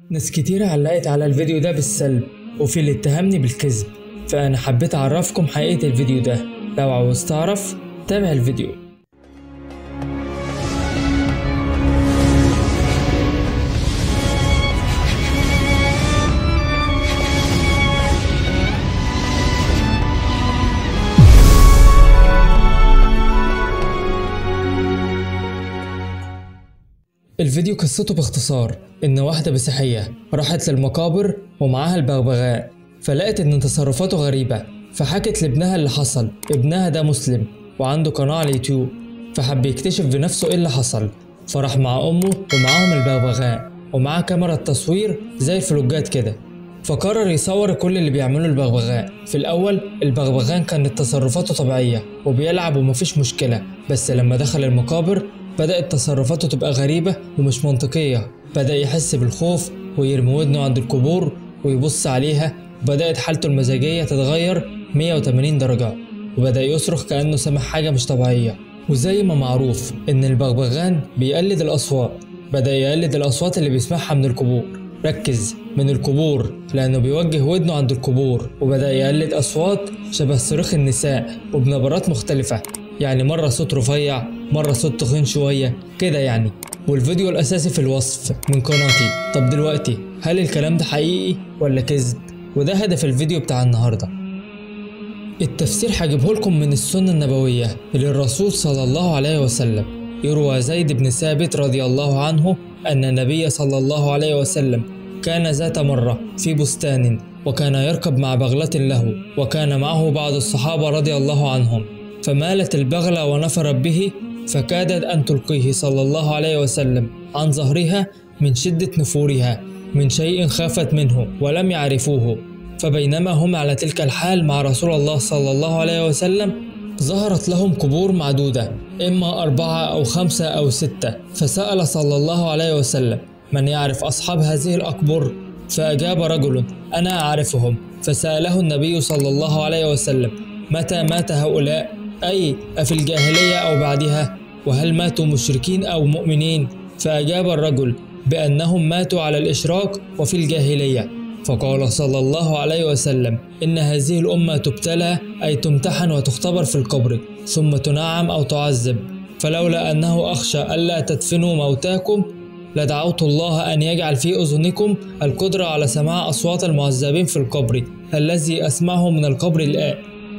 ناس كتير علقت على الفيديو ده بالسلب وفي اللي اتهمني بالكذب فأنا حبيت أعرفكم حقيقة الفيديو ده لو عاوز تعرف تابع الفيديو الفيديو قصته باختصار إن واحدة مسيحية راحت للمقابر ومعاها البغبغاء فلقت إن تصرفاته غريبة فحكت لابنها اللي حصل ابنها ده مسلم وعنده قناة على اليوتيوب فحب يكتشف بنفسه إيه اللي حصل فراح مع أمه ومعاهم البغبغاء ومعاه كاميرا تصوير زي الفلوجات كده فقرر يصور كل اللي بيعمله البغبغاء في الأول البغبغان كانت تصرفاته طبيعية وبيلعب ومفيش مشكلة بس لما دخل المقابر بدأت تصرفاته تبقى غريبة ومش منطقية بدأ يحس بالخوف ويرمي ودنه عند القبور ويبص عليها وبدأت حالته المزاجية تتغير 180 درجة وبدأ يصرخ كأنه سمع حاجة مش طبيعية وزي ما معروف إن البغبغان بيقلد الأصوات بدأ يقلد الأصوات اللي بيسمعها من القبور ركز من القبور لأنه بيوجه ودنه عند القبور وبدأ يقلد أصوات شبه صراخ النساء وبنبرات مختلفة يعني مرة صوت رفيع مرة صوت تخين شوية كده يعني والفيديو الأساسي في الوصف من قناتي طب دلوقتي هل الكلام ده حقيقي ولا كذب وده هدف الفيديو بتاع النهاردة التفسير هجيبه لكم من السنة النبوية للرسول صلى الله عليه وسلم يروى زيد بن ثابت رضي الله عنه أن النبي صلى الله عليه وسلم كان ذات مرة في بستان وكان يركب مع بغلة له وكان معه بعض الصحابة رضي الله عنهم فمالت البغلة ونفرت به فكادت أن تلقيه صلى الله عليه وسلم عن ظهرها من شدة نفورها من شيء خافت منه ولم يعرفوه فبينما هم على تلك الحال مع رسول الله صلى الله عليه وسلم ظهرت لهم قبور معدودة إما أربعة أو خمسة أو ستة فسأل صلى الله عليه وسلم من يعرف أصحاب هذه الأقبر فأجاب رجل أنا أعرفهم فسأله النبي صلى الله عليه وسلم متى مات هؤلاء أي أفي الجاهلية أو بعدها وهل ماتوا مشركين أو مؤمنين فأجاب الرجل بأنهم ماتوا على الإشراك وفي الجاهلية فقال صلى الله عليه وسلم إن هذه الأمة تبتلى أي تمتحن وتختبر في القبر ثم تنعم أو تعذب فلولا أنه أخشى ألا تدفنوا موتاكم لدعوت الله أن يجعل في أذنكم القدرة على سماع أصوات المعذبين في القبر الذي أسمعه من القبر الآن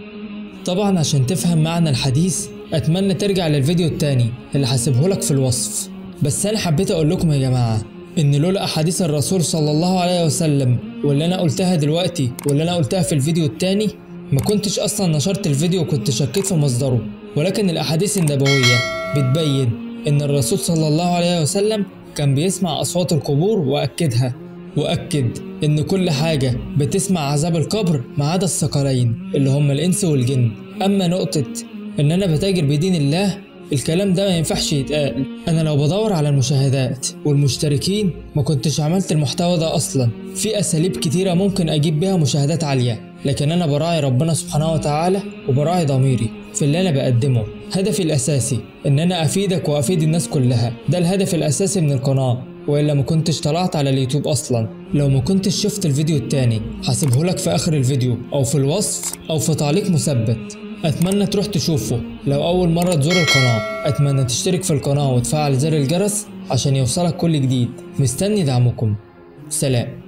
طبعا عشان تفهم معنى الحديث أتمنى ترجع للفيديو التاني اللي هسيبهولك في الوصف بس أنا حبيت أقول لكم يا جماعة إن لولا أحاديث الرسول صلى الله عليه وسلم واللي أنا قلتها دلوقتي واللي أنا قلتها في الفيديو التاني ما كنتش أصلا نشرت الفيديو وكنت شكيت في مصدره ولكن الأحاديث النبوية بتبين إن الرسول صلى الله عليه وسلم كان بيسمع أصوات القبور وأكدها وأكد إن كل حاجة بتسمع عذاب القبر ما عدا الثقلين اللي هم الإنس والجن أما نقطة إن أنا بتاجر بدين الله الكلام ده ما ينفعش يتقال أنا لو بدور على المشاهدات والمشتركين ما كنتش عملت المحتوى ده أصلا في أساليب كتيرة ممكن أجيب بيها مشاهدات عالية لكن أنا براعي ربنا سبحانه وتعالى وبراعي ضميري في اللي أنا بقدمه هدفي الأساسي إن أنا أفيدك وأفيد الناس كلها ده الهدف الأساسي من القناة والا ما كنتش طلعت على اليوتيوب اصلا لو ما كنتش شفت الفيديو التاني هسيبهولك في اخر الفيديو او في الوصف او في تعليق مثبت اتمنى تروح تشوفه لو اول مرة تزور القناة اتمنى تشترك في القناة وتفعل زر الجرس عشان يوصلك كل جديد مستني دعمكم سلام